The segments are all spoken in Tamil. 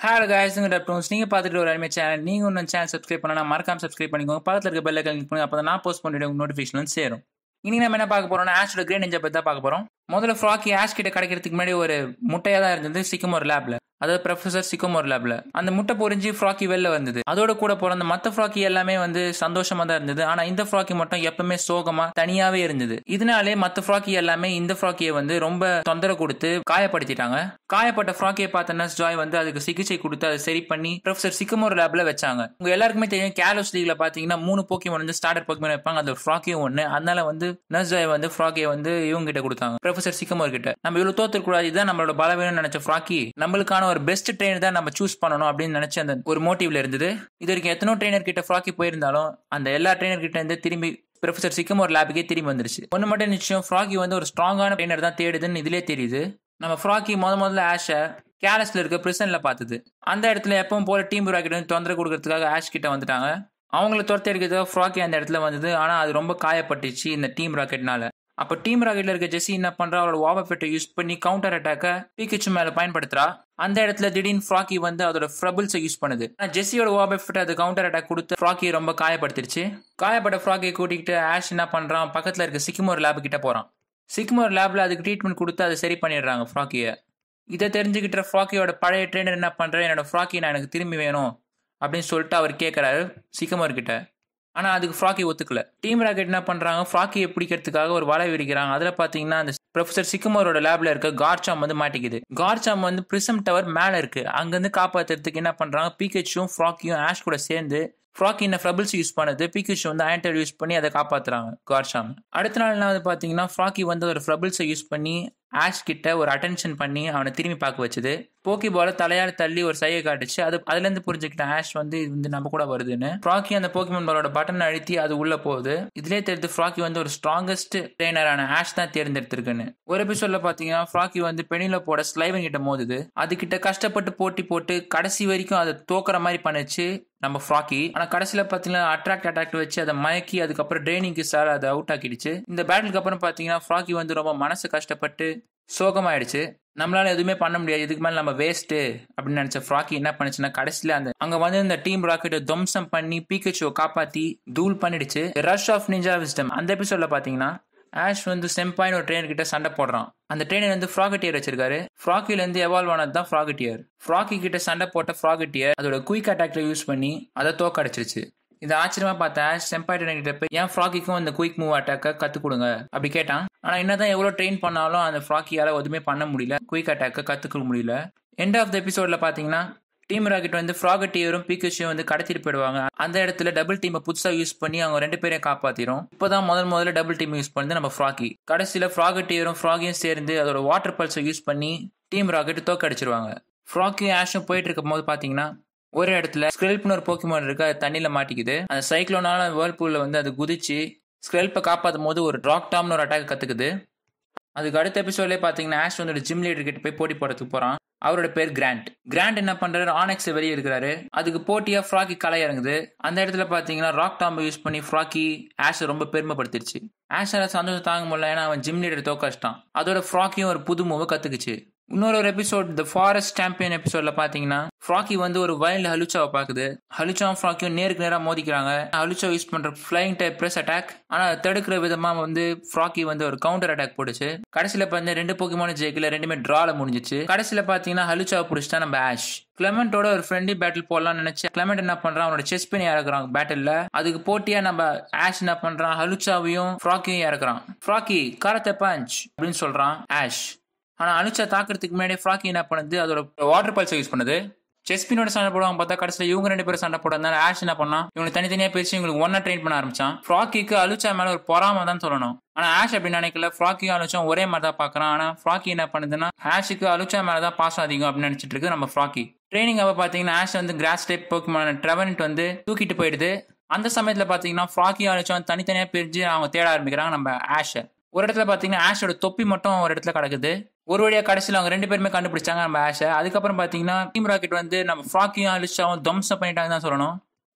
ஹலோ காய்ஸுங்க டாக்டர்ஸ் நீங்கள் பார்த்துட்டு ஒரு அனிமே சேனல் நீங்கள் ஒன்றும் சேனல் சப்ஸ்கிரைப் பண்ணலாம் மறக்காம சப்ஸ்கிரைப் பண்ணிக்கோங்க பக்கத்தில் இருக்க பெல்ல கிளிக் பண்ணி அப்போ நான் போஸ்ட் பண்ணிட்டு நோட்டிஃபிகேஷன் வந்து சேரும் இன்னைக்கு நம்ம என்ன பார்க்க போறோம்னா ஆஷோட கிரேட் நெஞ்சா பற்றி தான் பார்க்க போகிறோம் முதல்ல ஃப்ராக்கி ஆஷ் கிட்ட கிடைக்கிறதுக்கு முன்னாடி ஒரு முட்டையாக தான் இருந்தது சிக்கமோர் லேப்ல அதாவது ப்ரொஃபசர் சிக்கமோர் லேப்ல அந்த முட்டை பொறிஞ்சு ஃப்ராக்கி வெளில வந்தது அதோட கூட பிறந்த மற்ற ஃப்ராக்கி எல்லாமே வந்து சந்தோஷமா தான் இருந்தது ஆனா இந்த ஃப்ராக்கி மட்டும் எப்பவுமே சோகமா தனியாவே இருந்தது இதனாலே மற்ற ஃப்ராக்கி எல்லாமே இந்த ஃப்ராக்கியை வந்து ரொம்ப தொந்தரவு கொடுத்து காயப்படுத்திட்டாங்க காயப்பட்ட ஃப்ராக்கியை பார்த்த நர்ஸ் ஜாய் வந்து அதுக்கு சிகிச்சை கொடுத்து அதை சரி பண்ணி ப்ரொஃபசர் சிக்கமோர் லேப்ல வச்சாங்க உங்க எல்லாருக்குமே தெரியும் கேலோஸ் லீக்ல பாத்தீங்கன்னா மூணு போக்கிமோன் வந்து ஸ்டார்டர் போக்கிமோன் வைப்பாங்க அது ஃப்ராக்கியும் ஒண்ணு அதனால வந்து நர்ஸ் ஜாய் வந்து ஃப்ராக்கியை வந்து இவங்க கிட்ட கொடுத்தாங்க ப்ரொஃபசர் சிக்கமோர் கிட்ட நம்ம இவ்வளவு தோத்துக்க கூடாது இதுதான் நம்மளோட பலவீனம் நினைச்ச ஃப்ராக்கி நம்மளுக்கான ஒரு பெஸ்ட் ட்ரெயினர் தான் நம்ம சூஸ் பண்ணணும் அப்படின்னு நினைச்ச அந்த ஒரு மோட்டிவ்ல இருந்தது இது வரைக்கும் எத்தனோ ட்ரெயினர் கிட்ட ஃப்ராக்கி போயிருந்தாலும் அந்த எல்லா ட்ரெயினர் கிட்ட இருந்து திரும்பி ப்ரொஃபசர் சிக்கமோர் லேபுக்கே திரும்பி வந்துருச்சு ஒன்று மட்டும் நிச்சயம் ஃப்ராக்கி வந்து ஒரு ஸ்ட்ராங்கான ட்ரெயினர் தான் தேடுதுன்னு இதுலேயே தெரியுது நம்ம ஃப்ராக்கி முத முதல்ல ஆஷை கேலஸ்ல இருக்க பிரிசன்ல பார்த்தது அந்த இடத்துல எப்பவும் போல டீம் ராக்கெட் வந்து தொந்தரவு கொடுக்கறதுக்காக ஆஷ் கிட்ட வந்துட்டாங்க அவங்கள துரத்தி எடுக்கிறதுக்காக ஃப்ராக்கி அந்த இடத்துல வந்தது ஆனால் அது ரொம்ப காயப்பட்டுச்சு இந்த டீம் ராக்கெட்னால அப்போ டீம் ராக்கெட்ல இருக்க ஜெஸ்ஸி என்ன பண்றா அவரோட வாபஃபெட்டை யூஸ் பண்ணி கவுண்டர் அட்டாக்க பீக்கிச்சு மேல பயன்படுத்துறா அந்த இடத்துல திடீர்னு ஃப்ராக்கி வந்து அதோட ஃப்ரபிள்ஸை யூஸ் பண்ணுது ஆனால் ஜெஸ்ஸியோட வாபஃபெட் அது கவுண்டர் அட்டாக் கொடுத்து ஃப்ராக்கி ரொம்ப காயப்படுத்திருச்சு காயப்பட்ட ஃப்ராக்கியை கூட்டிகிட்டு ஆஷ் என்ன பண்றான் பக்கத்துல இருக்க சிக்கிமோர் லேபு கிட்ட போறான் சிக்மோர் லேப்ல அதுக்கு ட்ரீட்மெண்ட் கொடுத்து அதை சரி பண்ணிடுறாங்க ஃப்ராக்கியை இதை தெரிஞ்சுக்கிட்ட ஃப்ராக்கியோட பழைய ட்ரெயினர் என்ன பண்றேன் என்னோட ஃப்ராக்கி நான் எனக்கு திரும்பி வேணும் அப்படின்னு சொல்லிட்டு அவர் கேட்கறாரு சிக்கமோர் கிட்ட ஆனா அதுக்கு ஃப்ராக்கி ஒத்துக்கல டீம் ராக்கெட் என்ன பண்றாங்க ஃப்ராக்கியை பிடிக்கிறதுக்காக ஒரு வலை விடிக்கிறாங்க அதுல பாத்தீங்கன்னா அந்த ப்ரொஃபசர் சிக்கமோரோட லேப்ல இருக்க கார்ச்சாம் வந்து மாட்டிக்குது கார்ச்சாம் வந்து பிரிசம் டவர் மேல இருக்கு அங்கிருந்து காப்பாத்துறதுக்கு என்ன பண்றாங்க பீக்கச்சும் ஃப்ராக்கியும் ஆஷ் கூட சேர்ந்து ஃப்ராக்கி இந்த ஃப்ரபிள்ஸ் யூஸ் பண்ணது பிகிஷ் வந்து ஆன்டர் யூஸ் பண்ணி அதை காப்பாத்துறாங்க கார்ஷாம் அடுத்த நாள் வந்து பாத்தீங்கன்னா ஃப்ராக்கி வந்து ஒரு ஃப்ரபிள்ஸை யூஸ் பண்ணி ஆஷ் கிட்ட ஒரு அட்டென்ஷன் பண்ணி அவனை திரும்பி பார்க்க வச்சது போக்கி பால தலையால தள்ளி ஒரு சையை காட்டுச்சு அது அதுல இருந்து புரிஞ்சுக்கிட்ட ஆஷ் வந்து இது வந்து நம்ம கூட வருதுன்னு ஃப்ராக்கி அந்த போக்கிமன் பாலோட பட்டன் அழுத்தி அது உள்ள போகுது இதுலயே தெரிஞ்சு ஃப்ராக்கி வந்து ஒரு ஸ்ட்ராங்கஸ்ட் ட்ரெயினரான ஆஷ் தான் தேர்ந்தெடுத்திருக்குன்னு ஒரு எபிசோட்ல பாத்தீங்கன்னா ஃப்ராக்கி வந்து பெனில போட ஸ்லைவன் கிட்ட மோதுது அது கிட்ட கஷ்டப்பட்டு போட்டி போட்டு கடைசி வரைக்கும் அதை தோக்குற மாதிரி பண்ணுச்சு நம்ம ஃப்ராக்கி ஆனா கடைசியில பாத்தீங்கன்னா அட்ராக்ட் அட்டாக்ட் வச்சு அதை மயக்கி அதுக்கப்புறம் ட்ரைனிங்க்கு சார் அதை அவுட் ஆக்கிடுச்சு இந்த பேட்டிலுக்கு அப்புறம் பாத்தீங்கன்னா ஃப்ராக்கி வந்து ரொம்ப மனசு கஷ்டப்பட்டு சோகமாயிடுச்சு நம்மளால எதுவுமே பண்ண முடியாது இதுக்கு மேல நம்ம வேஸ்ட் அப்படின்னு நினைச்ச ஃப்ராக்கி என்ன பண்ணுச்சுன்னா கடைசியில அந்த அங்க வந்து இந்த டீம் ராக்கெட்டை துவம்சம் பண்ணி பீக்கச்சுவை காப்பாத்தி தூள் பண்ணிடுச்சு ரஷ் ஆஃப் நிஞ்சா விஸ்டம் அந்த எபிசோட்ல பாத்தீங்கன்னா ஆஷ் வந்து செம்பாயின் ஒரு ட்ரெயினர் கிட்ட சண்டை போடுறான் அந்த ட்ரெயினர் வந்து ஃப்ராகட்டியர் வச்சிருக்காரு ஃப்ராக்கில இருந்து எவால்வ் ஆனது தான் ஃப்ராகட்டியர் ஃப்ராக்கி கிட்ட சண்டை போட்ட ஃப்ராகட்டியர் அதோட குயிக் அட்டாக்ல யூஸ் பண்ணி அதை தோக்கடிச்சிருச்சு இது ஆச்சரியமா பார்த்த ஆஷ் செம்பாய் ட்ரெயினர் கிட்ட போய் என் ஃப்ராக்கிக்கும் அந்த குயிக் மூவ் அட்டாக்க கத்து கொடுங்க அப்படி கேட்டான் ஆனா என்னதான் எவ்வளவு ட்ரெயின் பண்ணாலும் அந்த ஃப்ராக்கியால எதுவுமே பண்ண முடியல குயிக் அட்டாக்க கத்துக்க முடியல எண்ட் ஆஃப் த எபிசோட்ல பாத்தீங்கன்னா டீம் ராக்கெட் வந்து ஃப்ராகட்டியரும் பீக்கச்சியும் வந்து கடத்திட்டு போயிடுவாங்க அந்த இடத்துல டபுள் டீமை புதுசா யூஸ் பண்ணி அவங்க ரெண்டு பேரையும் காப்பாத்திரும் இப்போதான் முதல் முதல்ல டபுள் டீம் யூஸ் பண்ணது நம்ம ஃப்ராக்கி கடைசியில ஃப்ராகட்டியரும் ஃப்ராகியும் சேர்ந்து அதோட வாட்டர் பல்ஸை யூஸ் பண்ணி டீம் ராக்கெட் தோக்கடிச்சிருவாங்க ஃப்ராக்கியும் ஆஷும் போயிட்டு இருக்கும் போது பாத்தீங்கன்னா ஒரு இடத்துல ஸ்க்ரெல்ப்னு ஒரு போக்கிமான் இருக்கு அது தண்ணியில மாட்டிக்குது அந்த சைக்ளோனால வேர்ல்பூல்ல வந்து அது குதிச்சு ஸ்க்ரெல்ப்பை காப்பாற்றும் போது ஒரு ராக் டாம்னு ஒரு அட்டாக் கத்துக்குது அதுக்கு அடுத்த எபிசோட்லேயே பார்த்தீங்கன்னா ஆஷ் வந்து ஜிம் லீடர் கிட்ட போய் போட்டி போடுறதுக்கு போறான் அவரோட பேர் கிராண்ட் கிராண்ட் என்ன பண்றாரு ஆனெக்ஸ் வெளியே இருக்கிறாரு அதுக்கு போட்டியா ஃப்ராக்கி களை இறங்குது அந்த இடத்துல பாத்தீங்கன்னா ராக் டாம்பை யூஸ் பண்ணி ஃப்ராக்கி ஆஷை ரொம்ப பெருமைப்படுத்திருச்சு ஆஷால சந்தோஷம் தாங்க முடியல ஏன்னா அவன் ஜிம் லீடர் தோக்கச்சிட்டான் அதோட ஃப்ராக்கியும் ஒரு புது மூவை கத்துக்குச்சு இன்னொரு ஒரு எபிசோட் த ஃபாரஸ்ட் சாம்பியன் எபிசோட்ல பாத்தீங்கன்னா ஃப்ராக்கி வந்து ஒரு வைல்டு ஹலுச்சாவை பாக்குது ஹலுச்சாவும் ஃப்ராக்கியும் நேருக்கு நேரா மோதிக்கிறாங்க ஹலுச்சா யூஸ் பண்ற ஃபிளைங் டைப் பிரஸ் அட்டாக் ஆனா தடுக்கிற விதமா வந்து ஃப்ராக்கி வந்து ஒரு கவுண்டர் அட்டாக் போட்டுச்சு கடைசியில பார்த்து ரெண்டு போக்கிமான ஜெயிக்கல ரெண்டுமே டிரால முடிஞ்சிச்சு கடைசியில பாத்தீங்கன்னா ஹலுச்சாவை பிடிச்சிட்டா நம்ம ஆஷ் கிளமெண்டோட ஒரு ஃப்ரெண்ட்லி பேட்டில் போடலாம்னு நினைச்சு கிளமெண்ட் என்ன பண்றான் அவனோட செஸ் பண்ணி இறக்குறான் பேட்டில்ல அதுக்கு போட்டியா நம்ம ஆஷ் என்ன பண்றான் ஹலுச்சாவையும் ஃப்ராக்கியும் இறக்குறான் ஃப்ராக்கி காரத்தை பஞ்ச் அப்படின்னு சொல்றான் ஆஷ் ஆனா அனுச்சா தாக்குறதுக்கு முன்னாடி ஃப்ராக்கி என்ன பண்ணுது அதோட வாட்டர் பல்ஸை யூஸ் பண்ணுது செஸ்பினோட சண்டை போடுவாங்க பார்த்தா கடைசியில் இவங்க ரெண்டு பேரும் சண்டை போடுறதுனால ஆஷ் என்ன பண்ணா இவங்க தனித்தனியா பேசி இவங்களுக்கு ஒன்னா ட்ரெயின் பண்ண ஆரம்பிச்சான் ஃப்ராக்கிக்கு அலுச்சா மேல ஒரு பொறாம தான் சொல்லணும் ஆனா ஆஷ் அப்படி நினைக்கல ஃப்ராக்கியும் அலுச்சும் ஒரே மாதிரி தான் பாக்குறான் ஆனா ஃப்ராக்கி என்ன பண்ணுதுன்னா ஆஷுக்கு அலுச்சா மேலதான் பாசம் அதிகம் அப்படின்னு நினைச்சிட்டு இருக்கு நம்ம ஃப்ராக்கி ட்ரைனிங் அப்ப பாத்தீங்கன்னா ஆஷ் வந்து கிராஸ் டைப் போக்குமான ட்ரெவனட் வந்து தூக்கிட்டு போயிடுது அந்த சமயத்துல பாத்தீங்கன்னா ஃப்ராக்கி அலுச்சும் தனித்தனியா பிரிஞ்சு அவங்க தேட ஆரம்பிக்கிறாங்க நம்ம ஆஷை ஒரு இடத்துல பாத்தீங்கன்னா ஆஷோட தொப்பி மட்டும் ஒரு இடத்துல கிடக்குது ஒரு வழியா கடைசியில் அவங்க ரெண்டு பேருமே கண்டுபிடிச்சாங்க நம்ம ஆஷை அதுக்கப்புறம் பாத்தீங்கன்னா டீம் ராக்கெட் வந்து நம்ம ஃப்ராக்கியும் அலிஷாவும் தம்சம் பண்ணிட்டாங்க தான் சொல்லணும்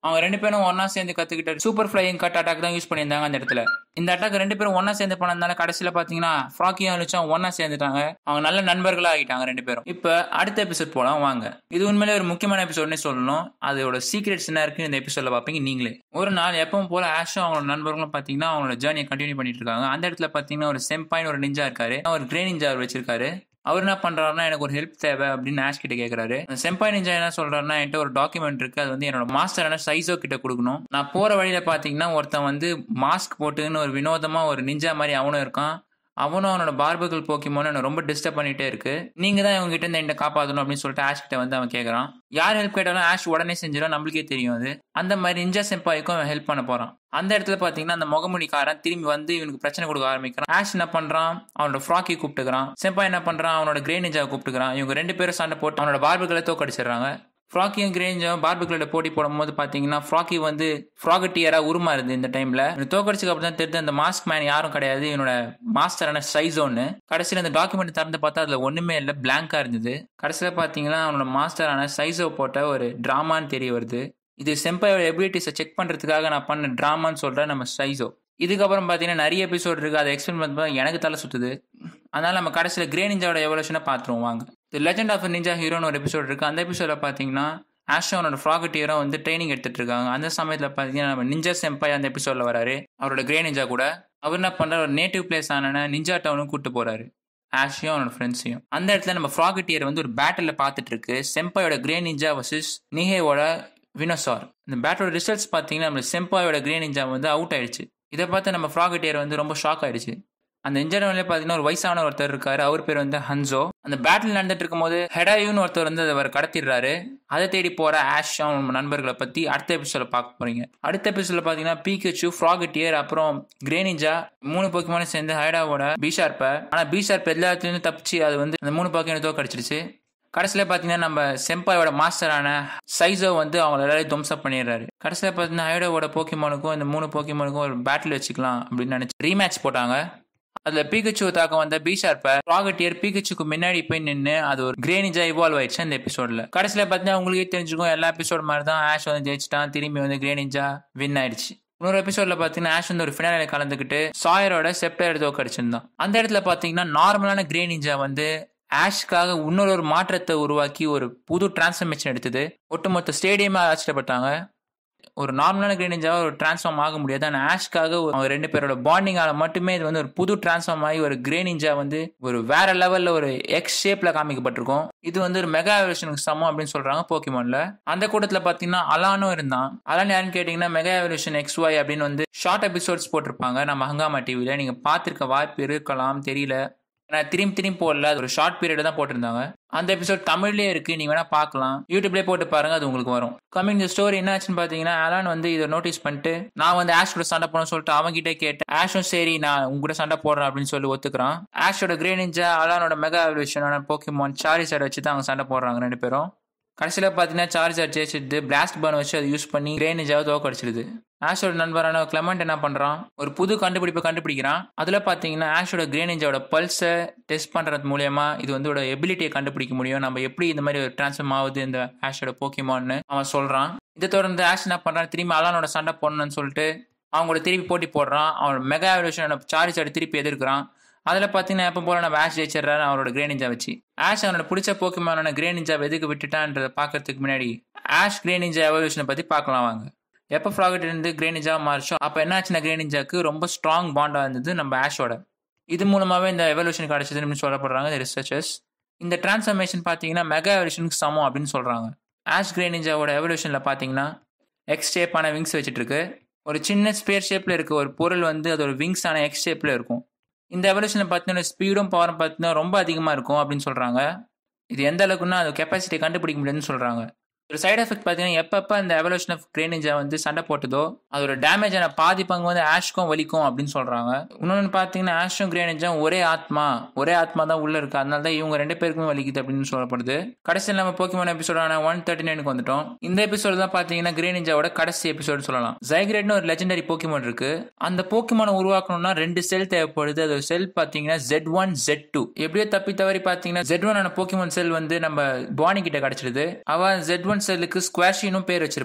அவங்க ரெண்டு பேரும் ஒன்னா சேர்ந்து கத்துக்கிட்ட சூப்பர் ஃபிளையிங் கட் அட்டாக் தான் யூஸ் பண்ணியிருந்தாங்க அந்த இடத்துல இந்த அட்டாக் ரெண்டு பேரும் ஒன்னா சேர்ந்து பண்ணதுனால கடைசியில பாத்தீங்கன்னா ஃப்ராக்கியும் அழிச்சும் ஒன்னா சேர்ந்துட்டாங்க அவங்க நல்ல நண்பர்களா ஆகிட்டாங்க ரெண்டு பேரும் இப்ப அடுத்த எபிசோட் போலாம் வாங்க இது உண்மையிலே ஒரு முக்கியமான எபிசோட்னே சொல்லணும் அதோட சீக்ரெட்ஸ் என்ன இருக்கு இந்த எபிசோட்ல பாப்பீங்க நீங்களே ஒரு நாள் எப்பவும் போல ஆஷும் அவங்களோட நண்பர்களும் பாத்தீங்கன்னா அவங்களோட ஜேர்னியை கண்டினியூ பண்ணிட்டு இருக்காங்க அந்த இடத்துல பாத்தீங்கன்னா ஒரு செம்பாயின் ஒரு நிஞ்சா இருக்காரு ஒரு கிரே நிஞ்சா வச்சிருக்காரு அவர் என்ன பண்றாருன்னா எனக்கு ஒரு ஹெல்ப் தேவை அப்படின்னு ஆஷ் கிட்ட கேக்குறாரு செம்பாய் நிஞ்சா என்ன சொல்றாருன்னா என்கிட்ட ஒரு டாக்குமெண்ட் இருக்கு அது வந்து என்னோட மாஸ்டரான சைசோ கிட்ட கொடுக்கணும் நான் போற வழியில பாத்தீங்கன்னா ஒருத்தன் வந்து மாஸ்க் போட்டுன்னு ஒரு வினோதமா ஒரு நிஞ்சா மாதிரி அவனும் இருக்கான் அவனும் அவனோட பார்பர்கள் போக்கிமோன்னு என்ன ரொம்ப டிஸ்டர்ப் பண்ணிட்டே இருக்கு நீங்க தான் இவங்க கிட்ட இருந்து என்ன காப்பாற்றணும் அப்படின்னு சொல்லிட்டு ஆஷ் கிட்ட வந்து அவன் கேட்கறான் யார் ஹெல்ப் கேட்டாலும் ஆஷ் உடனே செஞ்சிடும் நம்மளுக்கே தெரியும் அது அந்த மாதிரி நிஞ்சா செம்பாய்க்கும் அவன் ஹெல்ப் பண்ண போறான் அந்த இடத்துல பாத்தீங்கன்னா அந்த முகமுடிக்காரன் திரும்பி வந்து இவனுக்கு பிரச்சனை கொடுக்க ஆரம்பிக்கிறான் ஆஷ் என்ன பண்றான் அவனோட ஃப்ராக்கி கூப்பிட்டுக்கிறான் செம்பாய் என்ன பண்றான் அவனோட கிரே நிஞ்சாவை கூப்பிட்டுக்கிறான் இவங்க ரெண்டு பேரும் சண்டை போட்டு அவனோட பார்பர்களை தோக்கடிச்சிடுறாங்க ஃப்ராக்கியும் கிரேஞ்சும் பார்பிகளோட போட்டி போடும்போது பார்த்தீங்கன்னா ஃப்ராக்கி வந்து ஃப்ராகட்டியரா உருமாறுது இந்த டைம்ல தோக்கடிச்சுக்கு அப்புறம் தான் தெரிஞ்சு அந்த மாஸ்க் மேன் யாரும் கிடையாது இவனோட மாஸ்டரான சைசோன்னு கடைசியில் அந்த டாக்குமெண்ட் திறந்து பார்த்தா அதுல ஒண்ணுமே இல்லை பிளாங்கா இருந்தது கடைசியில் பார்த்தீங்கன்னா அவனோட மாஸ்டரான சைசோ போட்ட ஒரு டிராமான்னு தெரிய வருது இது செம்பாயோட எபிலிட்டிஸை செக் பண்றதுக்காக நான் பண்ண டிராமான்னு சொல்றேன் நம்ம சைசோ இதுக்கப்புறம் பார்த்தீங்கன்னா நிறைய எபிசோட் இருக்கு அதை எக்ஸ்பிளைன் பண்ணும்போது எனக்கு தலை சுத்துது அதனால நம்ம கடைசியில் கிரே நிஞ்சாவோட எவல்யூஷனை பார்த்துருவோம் வாங்க தி லெஜெண்ட் ஆஃப் நிஞ்சா ஹீரோன்னு ஒரு எபிசோட் இருக்கு அந்த எபிசோட பார்த்தீங்கன்னா ஆஷோனோட ஃப்ராகட்டியரும் வந்து ட்ரைனிங் எடுத்துட்டு இருக்காங்க அந்த சமயத்தில் பார்த்தீங்கன்னா நம்ம நிஞ்சா செம்பாய் அந்த எபிசோட்ல வராரு அவரோட கிரே நிஞ்சா கூட அவர் என்ன பண்ற ஒரு நேட்டிவ் பிளேஸ் ஆன நிஞ்சா டவுனுக்கு கூட்டு போறாரு ஆஷையும் அவனோட ஃப்ரெண்ட்ஸையும் அந்த இடத்துல நம்ம ஃப்ராகட்டியர் வந்து ஒரு பேட்டில் பார்த்துட்டு இருக்கு செம்பாயோட கிரே நிஞ்சா வர்சஸ் நிஹேவோட வினோசார் இந்த பேட்டோட ரிசல்ட்ஸ் பார்த்தீங்கன்னா நம்ம செம்பாயோட கிரே நிஞ்சா வந்து அவுட் ஆயிடுச்சு இதை பார்த்து நம்ம ஃப்ராகட்டியர் வந்து ரொம்ப ஷாக் ஆயிடுச்சு அந்த இன்ஜர்வன்ல பார்த்தீங்கன்னா ஒரு வயசான ஒருத்தர் இருக்காரு அவர் பேர் வந்து ஹன்சோ அந்த பேட்டில் நடந்துட்டு இருக்கும்போது ஹெடாயூன்னு ஒருத்தர் வந்து அவர் கடத்திடுறாரு அதை தேடி போற ஆஷ் அவன் நண்பர்களை பத்தி அடுத்த எபிசோட பார்க்க போறீங்க அடுத்த எபிசோட பாத்தீங்கன்னா பீகச்சு ஃப்ராகட்டியர் அப்புறம் கிரேனிஞ்சா மூணு போக்கியமான சேர்ந்து ஹைடாவோட பீஷார்ப்ப ஆனா பீஷார்ப் எல்லாத்துலயும் தப்பிச்சு அது வந்து அந்த மூணு போக்கியம் தோக்கடிச்சிருச்சு கடைசியில் பார்த்தீங்கன்னா நம்ம செம்பாயோட மாஸ்டரான சைசோ வந்து அவங்க எல்லாரையும் துவம்சம் பண்ணிடுறாரு கடைசியில் பார்த்தீங்கன்னா ஹைடோவோட போக்கிமானுக்கும் இந்த மூணு போக்கிமானுக்கும் ஒரு பேட்டில் வச்சுக்கலாம் அப்படின்னு நினைச்சு ரீமேட்ச் போட்டாங்க அதுல பீகச்சு தாக்கம் வந்த பீஷார்ப்ப ராகட்டியர் பீகச்சுக்கு முன்னாடி போய் நின்று அது ஒரு கிரேனிஜா இவால்வ் ஆயிடுச்சு அந்த எபிசோட்ல கடைசியில பார்த்தீங்கன்னா உங்களுக்கே தெரிஞ்சுக்கும் எல்லா எபிசோட் மாதிரி தான் ஆஷ் வந்து ஜெயிச்சிட்டான் திரும்பி வந்து கிரேனிஜா வின் ஆயிடுச்சு இன்னொரு எபிசோட்ல பாத்தீங்கன்னா ஆஷ் வந்து ஒரு ஃபினாலில கலந்துக்கிட்டு சாயரோட செப்டர் தோக்கடிச்சிருந்தான் அந்த இடத்துல பாத்தீங்கன்னா நார்மலான கிரேனிஜா வந்து ஆஷ்காக இன்னொரு ஒரு மாற்றத்தை உருவாக்கி ஒரு புது டிரான்ஸ்ஃபர்மேஷன் எடுத்தது ஒட்டுமொத்த ஸ்டேடியமா ஆச்சரியப்பட்டாங்க ஒரு நார்மலான கிரேனிஞ்சாவை ஒரு டிரான்ஸ்ஃபார்ம் ஆக முடியாது ஆனால் ஆஷ்காக அவங்க ரெண்டு பேரோட பாண்டிங்கால மட்டுமே இது வந்து ஒரு புது டிரான்ஸ்ஃபார்ம் ஆகி ஒரு கிரேனிஞ்சா வந்து ஒரு வேற லெவல்ல ஒரு எக்ஸ் ஷேப்ல காமிக்கப்பட்டிருக்கும் இது வந்து ஒரு மெகா எவல்யூஷனுக்கு சமம் அப்படின்னு சொல்றாங்க போக்கிமான்ல அந்த கூட்டத்துல பாத்தீங்கன்னா அலானும் இருந்தான் அலான் யாருன்னு கேட்டீங்கன்னா மெகா எவல்யூஷன் எக்ஸ் ஒய் அப்படின்னு வந்து ஷார்ட் எபிசோட்ஸ் போட்டிருப்பாங்க நம்ம ஹங்காமா டிவில நீங்க பார்த்திருக்க வாய்ப்பு இருக்கலாம் தெரியல நான் திரும்பி திரும்பி போடல ஒரு ஷார்ட் பீரியட் தான் போட்டிருந்தாங்க அந்த எபிசோட் தமிழ்லயே இருக்கு நீங்க வேணா பார்க்கலாம் யூடியூப்லயே போட்டு பாருங்க அது உங்களுக்கு வரும் கமிங் இந்த ஸ்டோரி என்ன ஆச்சுன்னு பாத்தீங்கன்னா அலான் வந்து இதை நோட்டீஸ் பண்ணிட்டு நான் வந்து ஆஷ் கூட சண்டை போன சொல்லிட்டு அவங்கிட்ட கேட்டேன் ஆஷும் சரி நான் உங்க கூட சண்டை போடுறேன் அப்படின்னு சொல்லி ஒத்துக்கிறான் ஆஷோட கிரே நிஞ்சா அலானோட மெகா எவல்யூஷனான போக்கிமான் சாரிசார் வச்சு தான் அவங்க சண்டை போடுறாங்க ரெண்டு பேரும் கடைசியில் பார்த்தீங்கன்னா சார்ஜர் ஜெயிச்சிட்டு பிளாஸ்ட் பன் வச்சு அதை யூஸ் பண்ணி கிரே நிஞ்சாவை தோக்கடிச்சிடுது ஆஷோட நண்பரான கிளமெண்ட் என்ன பண்றான் ஒரு புது கண்டுபிடிப்பை கண்டுபிடிக்கிறான் அதுல பாத்தீங்கன்னா ஆஷோட கிரேனிஞ்சாவோட பல்ஸை டெஸ்ட் பண்றது மூலியமா இது வந்து ஒரு எபிலிட்டியை கண்டுபிடிக்க முடியும் நம்ம எப்படி இந்த மாதிரி ஒரு டிரான்ஸ்ஃபார்ம் ஆகுது இந்த ஆஷோட போக்கிமான்னு அவன் சொல்றான் இதை தொடர்ந்து ஆஷ் என்ன பண்றான் திரும்பி அலானோட சண்டை போடணும்னு சொல்லிட்டு அவங்களோட திருப்பி போட்டி போடுறான் அவன் மெகா எவல்யூஷனோட சார்ஜ் திருப்பி எதிர்க்கிறான் அதில் பார்த்தீங்கன்னா எப்போ போல நம்ம ஆஷ் ஜெயிச்சிடறாரு அவரோட கிரேனிஞ்சா வச்சு ஆஷ் அவனோட பிடிச்ச போக்கிமானோட கிரேனிஞ்சா எதுக்கு விட்டுட்டான்றதை பார்க்கறதுக்கு முன்னாடி ஆஷ் கிரேனிஞ்சா எவல்யூஷனை பற்றி பார்க்கலாம் வாங்க எப்போ ஃப்ராகட் இருந்து கிரேனிஜா மாறிச்சோ அப்போ என்ன ஆச்சுன்னா கிரேனிஞ்சாக்கு ரொம்ப ஸ்ட்ராங் பாண்டாக இருந்தது நம்ம ஆஷோட இது மூலமாகவே இந்த எவல்யூஷன் கிடைச்சதுன்னு சொல்லப்படுறாங்க இந்த ரிசர்ச்சர்ஸ் இந்த டிரான்ஸ்ஃபர்மேஷன் பார்த்தீங்கன்னா மெகா எவல்யூஷனுக்கு சமம் அப்படின்னு சொல்கிறாங்க ஆஷ் கிரேனிஞ்சாவோட எவல்யூஷனில் பார்த்தீங்கன்னா எக்ஸ் ஷேப்பான விங்ஸ் வச்சுட்டு இருக்கு ஒரு சின்ன ஸ்பேர் ஷேப்பில் இருக்க ஒரு பொருள் வந்து அதோட விங்ஸ் ஆன எக்ஸ் ஷேப்பில் இருக்கும் இந்த எவல்யூஷனில் பார்த்தீங்கன்னா ஸ்பீடும் பவரும் பார்த்தீங்கன்னா ரொம்ப அதிகமாக இருக்கும் அப்படின்னு சொல்கிறாங்க இது எந்த அளவுக்குன்னா அது கெப்பாசிட்டி கண்டுபிடிக்க முடியுதுன்னு சொல்கிறாங்க ஒரு சைடு எஃபெக்ட் பார்த்தீங்கன்னா எப்பப்போ அந்த எவல்யூஷன் ஆஃப் கிரேனிஜா வந்து சண்டை போட்டதோ அதோட டேமேஜ் ஆன பாதி பங்கு வந்து ஆஷ்க்கும் வலிக்கும் அப்படின்னு சொல்றாங்க இன்னொன்று பார்த்தீங்கன்னா ஆஷும் கிரேனிஜும் ஒரே ஆத்மா ஒரே ஆத்மா தான் உள்ள இருக்கு அதனால தான் இவங்க ரெண்டு பேருக்குமே வலிக்குது அப்படின்னு சொல்லப்படுது கடைசியில் நம்ம போக்கிமான் எபிசோடான ஒன் தேர்ட்டி நைனுக்கு வந்துட்டோம் இந்த எபிசோடு தான் பார்த்தீங்கன்னா கிரேனிஜாவோட கடைசி எபிசோடு சொல்லலாம் ஜைக்ரேட்னு ஒரு லெஜெண்டரி போக்கிமான் இருக்கு அந்த போக்கிமானை உருவாக்கணும்னா ரெண்டு செல் தேவைப்படுது அது செல் பார்த்தீங்கன்னா ஜெட் ஒன் ஜெட் டூ எப்படியோ தப்பி தவறி பார்த்தீங்கன்னா ஜெட் ஒன் ஆன போக்கிமான் செல் வந்து நம்ம பானி கிட்ட கிடைச்சிடுது அவ ஜெட் ஒன் செல்லுக்கு ஸ்குவாஷினும் பேர் வச்சிருப்பா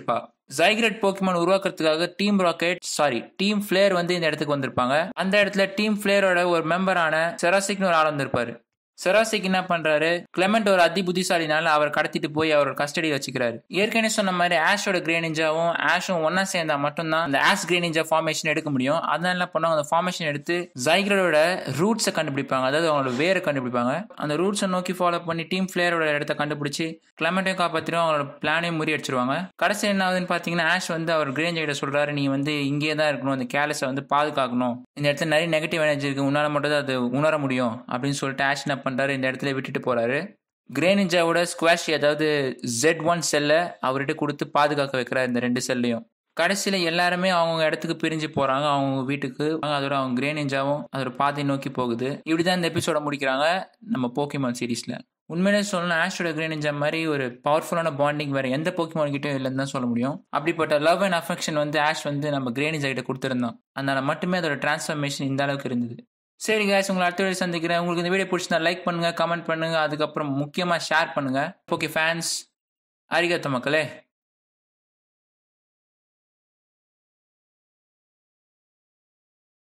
ஜைக்ரெட் போக்கிமான் உருவாக்குறதுக்காக team rocket sorry team flare வந்து இந்த இடத்துக்கு வந்திருப்பாங்க அந்த இடத்துல டீம் ஃபிளேரோட ஒரு மெம்பரான செராசிக்னு ஒரு ஆள் வந்திருப்பாரு செராசிக் என்ன பண்றாரு கிளமெண்ட் ஒரு அதி புத்திசாலினால அவர் கடத்திட்டு போய் அவரோட கஸ்டடி வச்சுக்கிறாரு ஏற்கனவே சொன்ன மாதிரி ஆஷோட கிரே நிஞ்சாவும் ஆஷும் ஒன்னா சேர்ந்தா மட்டும்தான் அந்த ஆஷ் கிரே நிஞ்சா ஃபார்மேஷன் எடுக்க முடியும் அதனால என்ன பண்ணுவாங்க அந்த ஃபார்மேஷன் எடுத்து ஜைக்ரோட ரூட்ஸை கண்டுபிடிப்பாங்க அதாவது அவங்களோட வேரை கண்டுபிடிப்பாங்க அந்த ரூட்ஸை நோக்கி ஃபாலோ பண்ணி டீம் ஃபிளேரோட இடத்த கண்டுபிடிச்சு கிளமெண்ட்டையும் காப்பாற்றிடும் அவங்களோட பிளானையும் முறியடிச்சிருவாங்க கடைசி என்ன ஆகுதுன்னு பார்த்தீங்கன்னா ஆஷ் வந்து அவர் கிரேஞ்ச் கிட்ட சொல்றாரு நீ வந்து இங்கே தான் இருக்கணும் அந்த கேலஸை வந்து பாதுகாக்கணும் இந்த இடத்துல நிறைய நெகட்டிவ் எனர்ஜி இருக்கு உன்னால மட்டும் தான் அது உணர முடியும் அப்படின்னு சொல்லிட்டு ஆஷ் என்ன பண்றாரு இந்த இடத்துல விட்டுட்டு போறாரு கிரேனிஞ்சாவோட ஸ்குவாஷ் அதாவது ஜெட் ஒன் செல்லை அவர்கிட்ட கொடுத்து பாதுகாக்க வைக்கிறார் இந்த ரெண்டு செல்லையும் கடைசியில் எல்லாருமே அவங்க இடத்துக்கு பிரிஞ்சு போகிறாங்க அவங்க வீட்டுக்கு அதோட அவங்க கிரேனிஞ்சாவும் அதோட பாதை நோக்கி போகுது இப்படி தான் இந்த எபிசோட முடிக்கிறாங்க நம்ம போக்கிமான் சீரீஸில் உண்மையிலே சொல்லணும் ஆஷோட கிரேனிஞ்சா மாதிரி ஒரு பவர்ஃபுல்லான பாண்டிங் வேறு எந்த போக்கிமான் கிட்டையும் இல்லைன்னு தான் சொல்ல முடியும் அப்படிப்பட்ட லவ் அண்ட் அஃபெக்ஷன் வந்து ஆஷ் வந்து நம்ம கிரேனிஞ்சா கிட்ட கொடுத்துருந்தோம் அதனால மட்டுமே அதோட டிரான்ஸ்ஃபர்மேஷன் இந்த அளவுக்கு இருந்தது சரி கேஸ் உங்களை அடுத்த வீடியோ சந்திக்கிறேன் உங்களுக்கு இந்த வீடியோ பிடிச்சிருந்தா லைக் பண்ணுங்க கமெண்ட் பண்ணுங்க அதுக்கப்புறம் முக்கியமாக ஷேர் பண்ணுங்க ஓகே ஃபேன்ஸ் அரிகத்த மக்களே